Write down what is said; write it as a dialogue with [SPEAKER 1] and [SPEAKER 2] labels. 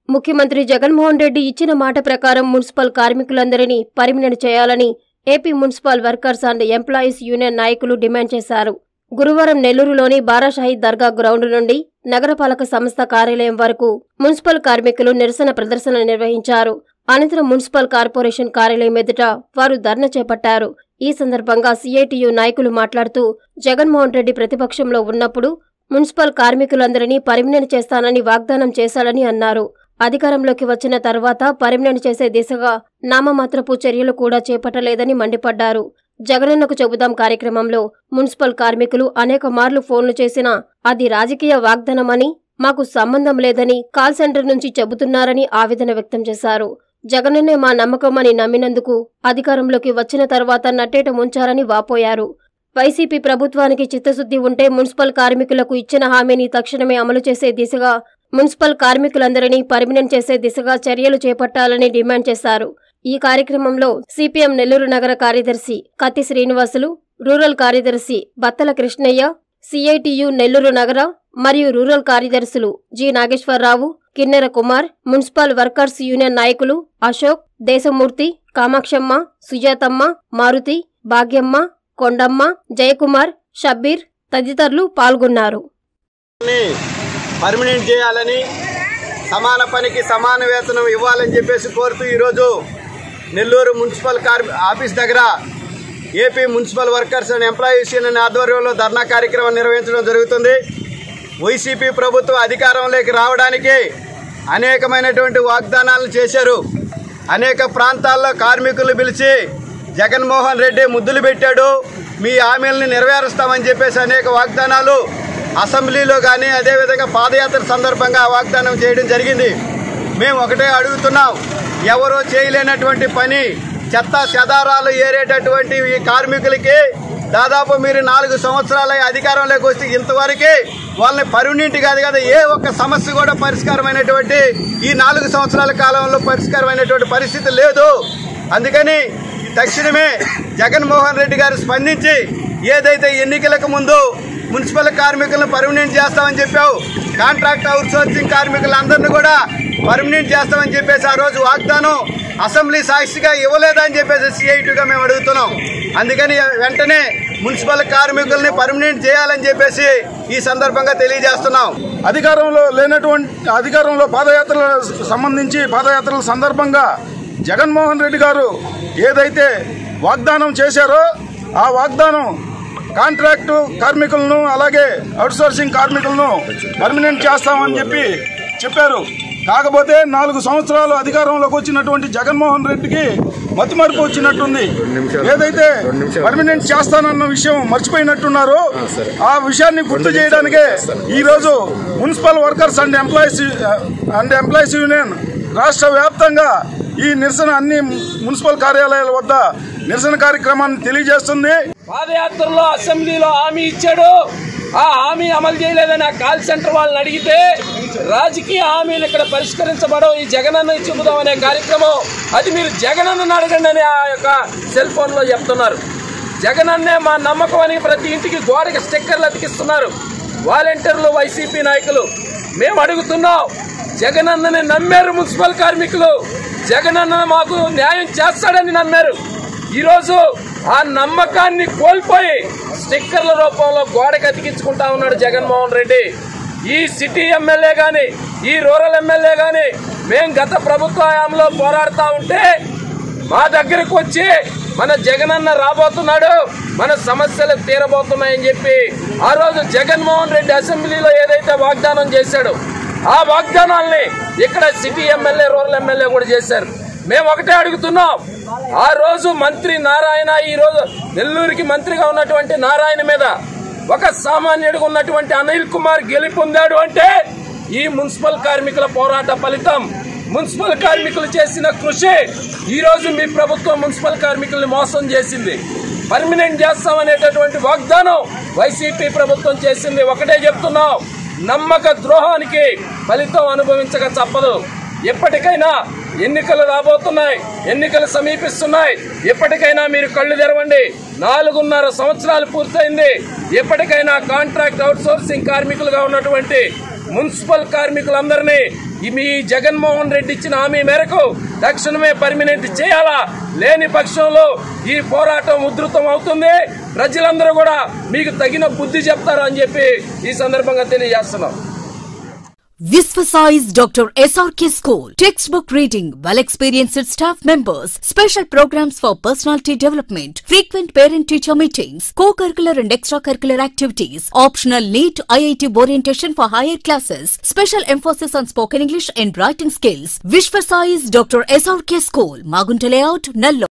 [SPEAKER 1] ముఖ్యమంత్రి జగన్మోహన్ రెడ్డి ఇచ్చిన మాట ప్రకారం మున్సిపల్ కార్మికులందరినీ పర్మినెంట్ చేయాలని AP municipal workers and employees union నాయకులు డిమాండ్ చేశారు గురువారం నెల్లూరులోని బారాషాహి దర్గా గ్రౌండ్ నుండి నగరపాలక సంస్థ కార్యాలయం వరకు మున్సిపల్ కార్మికులు నిరసన ప్రదర్శన నిర్వహించారు అనంతరం మున్సిపల్ కార్పొరేషన్ కార్యాలయం ఎదుట వారు ధర్నా చేపట్టారు ఈ సందర్భంగా సిఐటియు నాయకులు మాట్లాడుతూ జగన్మోహన్ రెడ్డి ప్రతిపక్షంలో ఉన్నప్పుడు మున్సిపల్ కార్మికులందరినీ పర్మినెంట్ చేస్తానని వాగ్దానం చేశాడని అన్నారు అధికారంలోకి వచ్చిన తర్వాత పర్మినెంట్ చేసే దిశగా నామమాత్రపు చర్యలు కూడా చేపట్టలేదని మండిపడ్డారు జగనన్నకు చెబుదాం కార్యక్రమంలో మున్సిపల్ కార్మికులు అనేక మార్లు ఫోన్లు చేసినా అది రాజకీయ వాగ్దానమని మాకు సంబంధం లేదని కాల్ సెంటర్ నుంచి చెబుతున్నారని ఆవేదన వ్యక్తం చేశారు జగనన్నే మా నమ్మకమని నమ్మినందుకు అధికారంలోకి వచ్చిన తర్వాత నట్టేట ముంచారని వాపోయారు వైసీపీ ప్రభుత్వానికి చిత్తశుద్ధి ఉంటే మున్సిపల్ కార్మికులకు ఇచ్చిన హామీని తక్షణమే అమలు చేసే దిశగా మున్సిపల్ కార్మికులందరినీ పర్మినెంట్ చేసే దిశగా చర్యలు చేపట్టాలని డిమాండ్ చేశారు ఈ కార్యక్రమంలో సిపిఎం నెల్లూరు నగర కార్యదర్శి కత్తి శ్రీనివాసులు రూరల్ కార్యదర్శి బత్తల కృష్ణయ్య సిఐటియు నెల్లూరు నగర మరియు రూరల్ కార్యదర్శులు జి నాగేశ్వరరావు కిన్నెర కుమార్ మున్సిపల్ వర్కర్స్ యూనియన్ నాయకులు అశోక్ దేశమూర్తి కామాక్షమ్మ సుజాతమ్మ మారుతి భాగ్యమ్మ కొండమ్మ జయకుమార్ షబ్బీర్ తదితరులు పాల్గొన్నారు
[SPEAKER 2] ని పర్మనెంట్ చేయాలని సమాన పనికి సమాన వేతనం ఇవ్వాలని చెప్పేసి కోరుతూ ఈరోజు నెల్లూరు మున్సిపల్ కార్మి ఆఫీస్ దగ్గర AP municipal workers and employees union ఆధ్వర్యంలో ధర్నా కార్యక్రమం నిర్వహించడం జరుగుతుంది వైసీపీ ప్రభుత్వం అధికారంలోకి రావడానికి అనేకమైనటువంటి వాగ్దానాలను చేశారు అనేక ప్రాంతాల్లో కార్మికులు పిలిచి జగన్మోహన్ రెడ్డి ముద్దులు పెట్టాడు మీ హామీలను నెరవేరుస్తామని చెప్పేసి అనేక వాగ్దానాలు అసెంబ్లీలో కానీ అదేవిధంగా పాదయాత్ర సందర్భంగా ఆ వాగ్దానం చేయడం జరిగింది మేము ఒకటే అడుగుతున్నాం ఎవరో చేయలేనటువంటి పని చెత్త చెదారాలు ఏరేటటువంటి ఈ కార్మికులకి దాదాపు మీరు నాలుగు సంవత్సరాల అధికారంలోకి వస్తే ఇంతవరకు వాళ్ళని పర్మనెంట్ కాదు కదా ఏ ఒక్క సమస్య కూడా పరిష్కారమైనటువంటి ఈ నాలుగు సంవత్సరాల కాలంలో పరిష్కారమైనటువంటి పరిస్థితి లేదు అందుకని తక్షణమే జగన్మోహన్ రెడ్డి గారు స్పందించి ఏదైతే ఎన్నికలకు ముందు మున్సిపల్ కార్మికులను పర్మనెంట్ చేస్తామని చెప్పావు కాంట్రాక్ట్ అవుట్సోర్సింగ్ కార్మికులందరినీ కూడా పర్మనెంట్ చేస్తామని చెప్పేసి ఆ రోజు వాగ్దానం అసెంబ్లీ సాక్షిగా ఇవ్వలేదని చెప్పేసి సిఐటిగా మేము అడుగుతున్నాం అందుకని వెంటనే మున్సిపల్ కార్మికుల్ని పర్మనెంట్ చేయాలని చెప్పేసి ఈ సందర్భంగా తెలియజేస్తున్నాం
[SPEAKER 3] అధికారంలో లేనటువంటి అధికారంలో పాదయాత్రల సంబంధించి పాదయాత్రల సందర్భంగా జగన్మోహన్ రెడ్డి గారు ఏదైతే వాగ్దానం చేశారో ఆ వాగ్దానం కాంట్రాక్టు కార్మికులను అలాగే అవుట్సోర్సింగ్ కార్మికులను పర్మనెంట్ చేస్తామని చెప్పి చెప్పారు కాకపోతే నాలుగు సంవత్సరాలు అధికారంలోకి వచ్చినటువంటి జగన్మోహన్ రెడ్డికి మతిమరుపు వచ్చినట్టుంది ఏదైతే పర్మనెంట్ చేస్తానన్న విషయం మర్చిపోయినట్టున్నారో ఆ విషయాన్ని గుర్తు చేయడానికే ఈ రోజు municipal workers and employees and employees union రాష్ట్ర వ్యాప్తంగా ఈ నిరసన అన్ని మున్సిపల్ కార్యాలయాల వద్ద నిరసన కార్యక్రమాన్ని తెలియజేస్తుంది
[SPEAKER 4] పాదయాత్రలో అసెంబ్లీలో హామీ ఇచ్చాడు ఆ హామీ అమలు చేయలేదని ఆ కాల్ సెంటర్ వాళ్ళని అడిగితే రాజకీయ హామీలు ఇక్కడ పరిష్కరించబడవు ఈ జగనన్న చెబుదాం అనే కార్యక్రమం అది మీరు జగనన్నను అడగండి అని ఆ యొక్క సెల్ ఫోన్లో చెప్తున్నారు జగనన్నే మా నమ్మకం అని ప్రతి ఇంటికి గోడకి స్టిక్కర్లు అతికిస్తున్నారు వాలంటీర్లు వైసీపీ నాయకులు మేము అడుగుతున్నాం జగనన్నని నమ్మారు మున్సిపల్ కార్మికులు జగనన్న మాకు న్యాయం చేస్తాడని నమ్మారు ఈరోజు ఆ నమ్మకాన్ని కోల్పోయి స్టిక్కర్ల రూపంలో గోడకి అతికించుకుంటా ఉన్నాడు జగన్మోహన్ రెడ్డి ఈ సిటీ ఎమ్మెల్యే గాని ఈ రూరల్ ఎమ్మెల్యే గాని మేం గత ప్రభుత్వ హయాంలో పోరాడుతా ఉంటే మా దగ్గరకు వచ్చి మన జగనన్న రాబోతున్నాడు మన సమస్యలు తీరబోతున్నాయని చెప్పి ఆ రోజు జగన్మోహన్ రెడ్డి అసెంబ్లీలో ఏదైతే వాగ్దానం చేశాడో ఆ వాగ్దానాల్ని ఇక్కడ సిటీ ఎమ్మెల్యే రూరల్ ఎమ్మెల్యే కూడా చేశారు మేము ఒకటే అడుగుతున్నాం ఆ రోజు మంత్రి నారాయణ ఈ రోజు నెల్లూరుకి మంత్రిగా ఉన్నటువంటి నారాయణ మీద ఒక సామాన్యుడిగా ఉన్నటువంటి అనిల్ కుమార్ గెలుపొందాడు అంటే ఈ మున్సిపల్ కార్మికుల పోరాట ఫలితం మున్సిపల్ కార్మికులు చేసిన కృషి ఈ రోజు మీ ప్రభుత్వం మున్సిపల్ కార్మికుల్ని మోసం చేసింది పర్మనెంట్ చేస్తామనేటటువంటి వాగ్దానం వైసీపీ ప్రభుత్వం చేసింది ఒకటే చెప్తున్నాం నమ్మక ద్రోహానికి ఫలితం అనుభవించక తప్పదు ఎప్పటికైనా ఎన్నికలు రాబోతున్నాయి ఎన్నికలు సమీపిస్తున్నాయి ఎప్పటికైనా మీరు కళ్ళు తెరవండి నాలుగున్నర సంవత్సరాలు పూర్తయింది ఎప్పటికైనా కాంట్రాక్ట్ అవుట్సోర్సింగ్ కార్మికులుగా ఉన్నటువంటి మున్సిపల్ కార్మికులందరినీ ఈ మీ జగన్మోహన్ రెడ్డి ఇచ్చిన హామీ మేరకు తక్షణమే పర్మినెంట్ చేయాలా లేని పక్షంలో ఈ పోరాటం ఉధృతం అవుతుంది ప్రజలందరూ కూడా మీకు తగిన బుద్ధి చెప్తారు అని చెప్పి ఈ సందర్భంగా తెలియజేస్తున్నాం
[SPEAKER 5] Visvasize Dr. SRK School. Textbook reading, well experienced staff members, special programs for personality development, frequent parent teacher meetings, co curricular and extracurricular activities, optional NEET IIT orientation for higher classes, special emphasis on spoken English and writing skills. Visvasize Dr. SRK School, Magunta Layout, Nallo.